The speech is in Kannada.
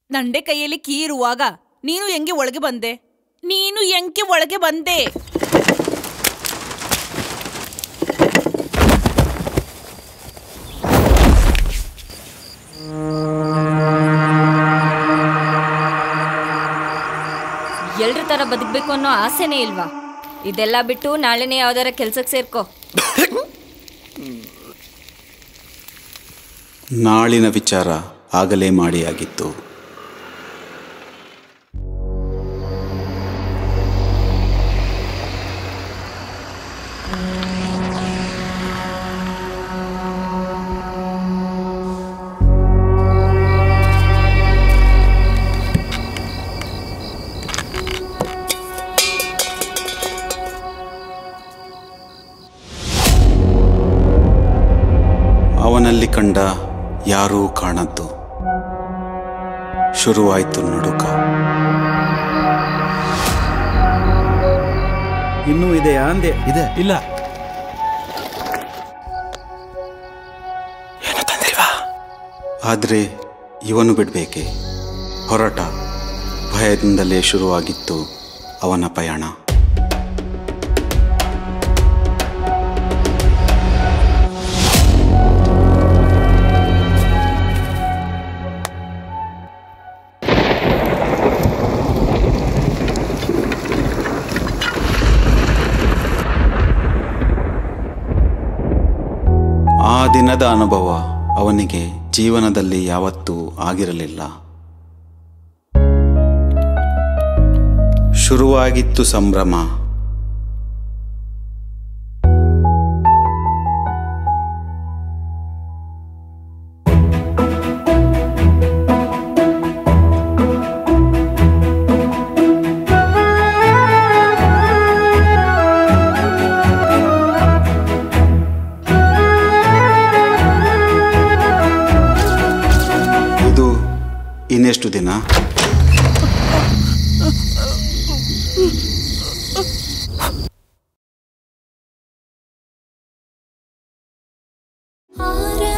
ನಂಡೆ ಕೈಯಲ್ಲಿ ಕೀ ಇರುವಾಗ ನೀನು ಹೆಂಗೆ ಒಳಗೆ ಬಂದೆ ನೀನು ಹೆಂಗೆ ಒಳಗೆ ಬಂದೆ ಎಲ್ರ ತರ ಬದುಕ್ಬೇಕು ಅನ್ನೋ ಆಸೆನೇ ಇಲ್ವಾ ಇದೆಲ್ಲ ಬಿಟ್ಟು ನಾಳೆನೇ ಯಾವ್ದಾರ ಕೆಲ್ಸಕ್ಕೆ ಸೇರ್ಕೋ ನಾಳಿನ ವಿಚಾರ ಆಗಲೇ ಮಾಡಿಯಾಗಿತ್ತು ಅವನಲ್ಲಿ ಕಂಡ ಯಾರೂ ಕಾಣದ್ದು ಶುರುವಾಯ್ತು ನಡುಕ ಇನ್ನೂ ಇದೆಯಾ ಅಂದೆ ಇದೆ ಇಲ್ಲ ಆದರೆ ಇವನು ಬಿಡಬೇಕೆ ಹೊರಟ ಭಯದಿಂದಲೇ ಶುರುವಾಗಿತ್ತು ಅವನ ಪಯಣ ಆ ದಿನದ ಅನುಭವ ಅವನಿಗೆ ಜೀವನದಲ್ಲಿ ಯಾವತ್ತೂ ಆಗಿರಲಿಲ್ಲ ಶುರುವಾಗಿತ್ತು ಸಂಭ್ರಮ ಇದು ಇನ್ನೆಷ್ಟು ದಿನ ಆರ